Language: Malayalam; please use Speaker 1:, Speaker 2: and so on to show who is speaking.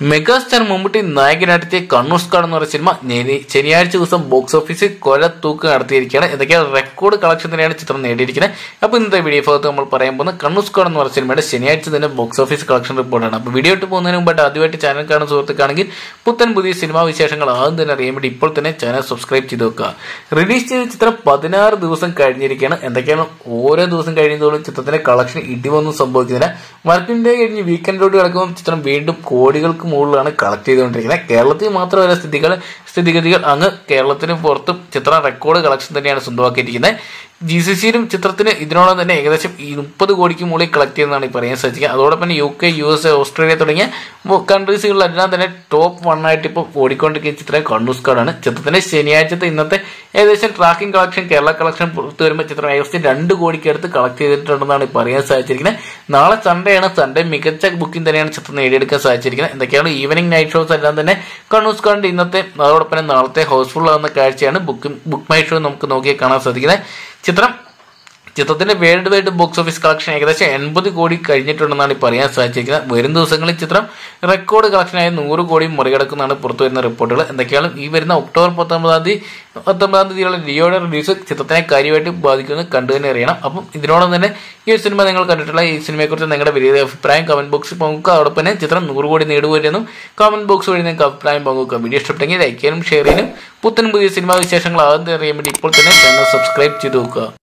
Speaker 1: മെഗാസ്റ്റാർ മമ്മൂട്ടി നായകനായിട്ടെത്തിയ കണ്ണൂർ സ്ക്വാഡ് എന്ന് പറയുന്ന സിനിമ ഞെനി- ശനിയാഴ്ച ദിവസം ബോക്സ് ഓഫീസിൽ കൊല തൂക്ക് നടത്തിയിരിക്കുകയാണ് എന്തൊക്കെയാണ് റെക്കോർഡ് കളക്ഷൻ തന്നെയാണ് ചിത്രം നേടിയിരിക്കുന്നത് അപ്പോൾ ഇന്നത്തെ വീഡിയോ ഭാഗത്ത് നമ്മൾ പറയാൻ പോകുന്നത് കണ്ണൂർ സ്ക്വാഡ് എന്ന് പറയുന്ന സിനിമയുടെ ശനിയാഴ്ച തന്നെ ബോക്സ് ഓഫീസ് കളക്ഷൻ റിപ്പോർട്ടാണ് അപ്പോൾ വീഡിയോ ഇട്ട് പോകുന്നതിന് മുമ്പായിട്ട് ആദ്യമായിട്ട് ചാനൽ കാണുന്ന സുഹൃത്തുക്കാണെങ്കിൽ പുത്തൻ പുതിയ സിനിമാ വിശേഷങ്ങൾ ആദ്യം തന്നെ അറിയാൻ വേണ്ടി ഇപ്പോൾ തന്നെ ചാനൽ സബ്സ്ക്രൈബ് ചെയ്ത് വെക്കുക റിലീസ് ചെയ്ത ചിത്രം പതിനാറ് ദിവസം കഴിഞ്ഞിരിക്കുകയാണ് എന്തൊക്കെയാണ് ഓരോ ദിവസം കഴിയുന്നതോടും ചിത്രത്തിന്റെ കളക്ഷൻ ഇടിവൊന്നും സംഭവിക്കുന്നില്ല വർക്കിംഗ് ഡേ കഴിഞ്ഞ് വീക്കെൻഡിലോട്ട് കിടക്കുമ്പോൾ ചിത്രം വീണ്ടും കോടികൾക്ക് മുകളിലാണ് കളക്ട് ചെയ്തുകൊണ്ടിരിക്കുന്നത് കേരളത്തിൽ മാത്രമല്ല സ്ഥിതികൾ സ്ഥിതിഗതികൾ അങ്ങ് കേരളത്തിന് പുറത്തും ചിത്രം റെക്കോർഡ് കളക്ഷൻ തന്നെയാണ് സ്വന്തമാക്കിയിരിക്കുന്നത് ജി സി സിയിലും ചിത്രത്തിന് ഇതിനോടൊപ്പം തന്നെ ഏകദേശം ഈ മുപ്പത് കോടിക്ക് മുകളിൽ കളക്ട് ചെയ്യുന്നതാണ് ഈ പറയാൻ സാധിക്കുക അതോടൊപ്പം തന്നെ U K U S A Australia തുടങ്ങിയ കൺട്രീസുകളിലെല്ലാം തന്നെ ടോപ്പ് വൺ ആയിട്ട് ഇപ്പോൾ ഓടിക്കൊണ്ടിരിക്കുന്ന ചിത്രം കണ്ണൂസ് കാർഡാണ് ചിത്രത്തിന്റെ ശനിയാഴ്ചത്തെ ഇന്നത്തെ ഏകദേശം ട്രാക്കിംഗ് കളക്ഷൻ കേരള കളക്ഷൻ പുറത്തു വരുമ്പോൾ ചിത്രം ഏകദേശം രണ്ട് കോടിക്ക് അടുത്ത് കളക്ട് ചെയ്തിട്ടുണ്ടെന്നാണ് ഈ പറയാൻ സാധിച്ചിരിക്കുന്നത് നാളെ സൺഡേ ആണ് സൺഡേ മികച്ച ബുക്കിംഗ് തന്നെയാണ് ചിത്രം നേടിയെടുക്കാൻ സാധിച്ചിരിക്കുന്നത് എന്തൊക്കെയാണ് ഈവനിങ് നൈറ്റ് ഷോസ് എല്ലാം തന്നെ കണ്ണൂസ് കാർഡിന്റെ ഇന്നത്തെ അതോടൊപ്പം തന്നെ നാളത്തെ ഹൗസ്ഫുൾ ആകുന്ന കാഴ്ചയാണ് ബുക്ക് ബുക്ക് മൈ ഷോ നമുക്ക് നോക്കിയാൽ കാണാൻ സാധിക്കുന്നത് ചിത്രം ചിത്രത്തിന്റെ world wide box office collection ഏകദേശം എൺപത് കോടി കഴിഞ്ഞിട്ടുണ്ടെന്നാണ് ഈ പറയാൻ സാധിച്ചിരിക്കുന്നത് വരും ദിവസങ്ങളിൽ ചിത്രം റെക്കോർഡ് കളക്ഷനായ നൂറ് കോടി മറികടക്കുന്നതാണ് പുറത്തു വരുന്ന റിപ്പോർട്ടുകൾ എന്തൊക്കെയാണ് ഈ വരുന്ന ഒക്ടോബർ പത്തൊമ്പതാം തീയതി പത്തൊമ്പതാം തീയതിയുള്ള ലിയോയുടെ റിലീസ് ചിത്രത്തിനെ കാര്യമായിട്ട് ബാധിക്കുന്നത് കണ്ടു തന്നെ അറിയണം അപ്പം ഇതിനോടൊപ്പം തന്നെ ഈ ഒരു സിനിമ നിങ്ങൾ കണ്ടിട്ടുള്ള ഈ സിനിമയെക്കുറിച്ച് നിങ്ങളുടെ വലിയ അഭിപ്രായം കമന്റ് ബോക്സിൽ പങ്കുവെക്കുക അതോടൊപ്പം തന്നെ ചിത്രം നൂറ് കോടി നേടുവരെന്നും കമന്റ് ബോക്സ് വഴി നിങ്ങൾക്ക് അഭിപ്രായം പങ്കുവെക്കുക വീഡിയോ ഇഷ്ടപ്പെട്ടെങ്കിൽ ലൈക്ക് ചെയ്യാനും ഷെയർ ചെയ്യാനും പുത്തൻ പുതിയ സിനിമാ വിശേഷങ്ങൾ ആദ്യം അറിയാൻ വേണ്ടി ഇപ്പോൾ തന്നെ ചാനൽ സബ്സ്ക്രൈബ് ചെയ്ത് വെക്കുക